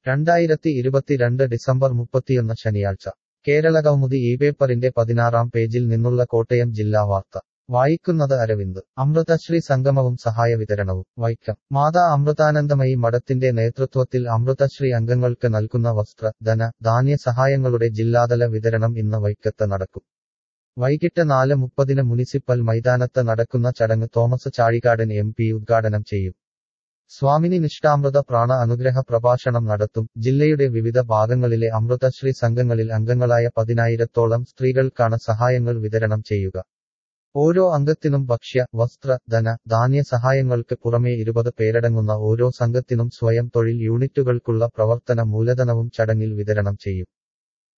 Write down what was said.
രണ്ടായിരത്തി ഇരുപത്തിരണ്ട് ഡിസംബർ മുപ്പത്തിയൊന്ന് ശനിയാഴ്ച കേരളകൗമുദി ഈ പേപ്പറിന്റെ പതിനാറാം പേജിൽ നിന്നുള്ള കോട്ടയം ജില്ലാ വാർത്ത വായിക്കുന്നത് അരവിന്ദ് അമൃതശ്രീ സംഗമവും സഹായ വിതരണവും വൈക്കം മാതാ അമൃതാനന്ദമയി മഠത്തിന്റെ നേതൃത്വത്തിൽ അമൃതശ്രീ അംഗങ്ങൾക്ക് നൽകുന്ന വസ്ത്ര ധന ധാന്യ സഹായങ്ങളുടെ ജില്ലാതല വിതരണം ഇന്ന് വൈക്കത്ത് നടക്കും വൈകിട്ട് നാല് മുപ്പതിന് മുനിസിപ്പൽ മൈതാനത്ത് നടക്കുന്ന ചടങ്ങ് തോമസ് ചാഴികാടൻ എം പി ഉദ്ഘാടനം ചെയ്യും സ്വാമിനി നിഷ്ഠാമൃത പ്രാണ അനുഗ്രഹ പ്രഭാഷണം നടത്തും ജില്ലയുടെ വിവിധ ഭാഗങ്ങളിലെ അമൃതശ്രീ സംഘങ്ങളിൽ അംഗങ്ങളായ പതിനായിരത്തോളം സ്ത്രീകൾക്കാണ് സഹായങ്ങൾ വിതരണം ചെയ്യുക ഓരോ അംഗത്തിനും ഭക്ഷ്യ വസ്ത്ര ധന ധാന്യ സഹായങ്ങൾക്ക് പുറമെ ഇരുപത് പേരടങ്ങുന്ന ഓരോ സംഘത്തിനും സ്വയം തൊഴിൽ യൂണിറ്റുകൾക്കുള്ള പ്രവർത്തന മൂലധനവും ചടങ്ങിൽ വിതരണം ചെയ്യും